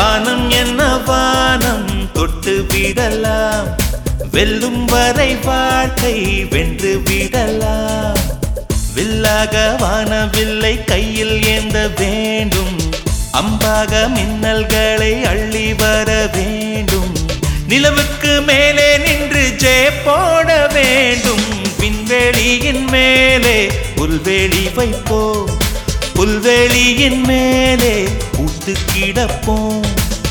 வானம் என்ன வானம் தொட்டு விடலாம் வெல்லும் வரை வாழ்க்கை வென்று விடலாம் வில்லாக வானவில்லை கையில் ஏந்த வேண்டும் அம்பாக மின்னல்களை அள்ளி வர வேண்டும் நிலவுக்கு மேலே நின்று ஜெய போட வேண்டும் விண்வெளியின் மேலே புல்வெளி வைப்போம் புல்வெளியின் மேலே பூத்து கிடப்போம்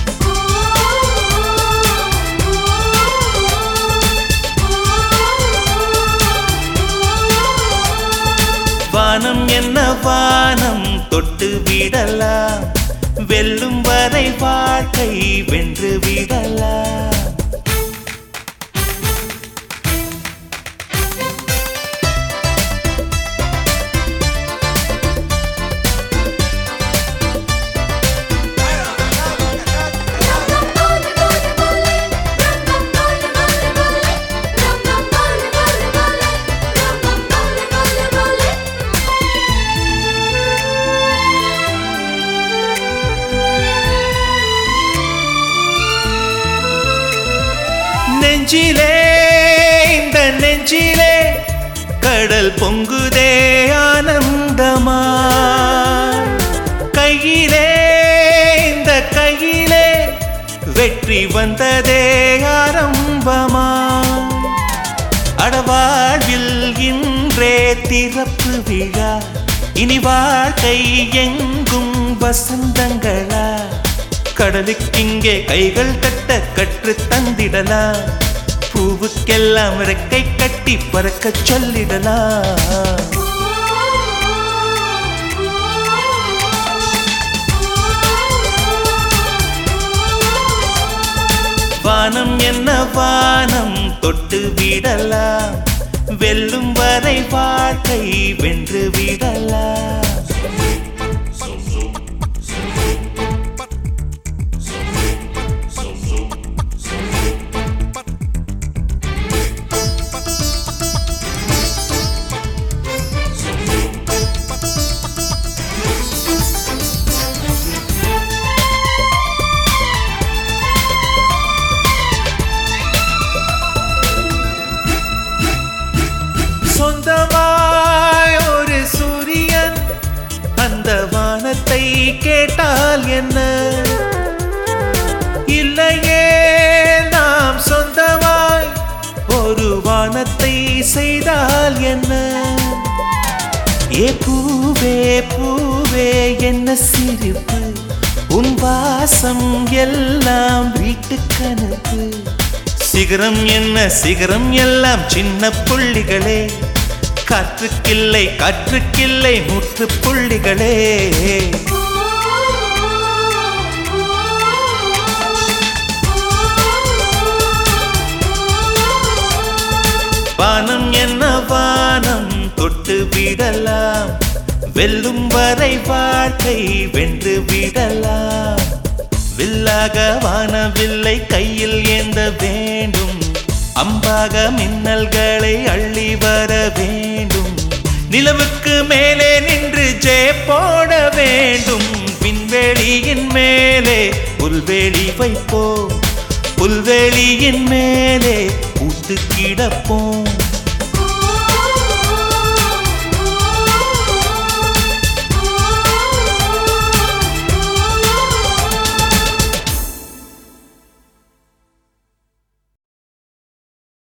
வானம் என்ன வானம் தொட்டு விடலாம் வெல்லும் வரை வாழ்க்கை வென்று விடலாம் நெஞ்சிலே இந்த நெஞ்சிலே கடல் பொங்குதே ஆனந்தமா கையிலே இந்த கையிலே வெற்றி வந்ததே ஆரம்பமா அடவாழ்வில் இன்றே திறப்பு விழா இனி வாழ்க்கை எங்கும் வசந்தங்களா கடலுக்கிங்கே கைகள் தட்ட கற்று தந்திடலாம் பூவுக்கெல்லாம் ரெக்கை கட்டி பறக்கச் சொல்லிடலாம் வானம் என்ன வானம் தொட்டு விடலாம் வெல்லும் வரை வாழ்க்கை வென்று விடலாம் சொந்தமாய் ஒரு சூரியன் அந்த வானத்தை கேட்டால் என்ன இல்லையே நாம் சொந்தமாய் ஒரு வானத்தை செய்தால் என்ன ஏ பூவே பூவே என்ன சிரிப்பு உன் வாசம் எல்லாம் வீட்டுக்கனுப்பு சிகரம் என்ன சிகரம் எல்லாம் சின்ன புள்ளிகளே காற்றுக்கில்லை காற்றுக்கில்லை முற்று புள்ளிகளே வானம் என்ன வானம் தொட்டு விடலாம் வெல்லும் வரை வாழ்க்கை வென்று விடலாம் வில்லாக வானவில்லை கையில் ஏந்த வேண்டும் அம்பாக மின்னல்களை அள்ளி வர வேண்டும் நிலவுக்கு மேலே நின்று ஜெய போட வேண்டும் விண்வெளியின் மேலே புல்வெளி வைப்போம் புல்வெளியின் மேலே பூத்து கிடப்போம்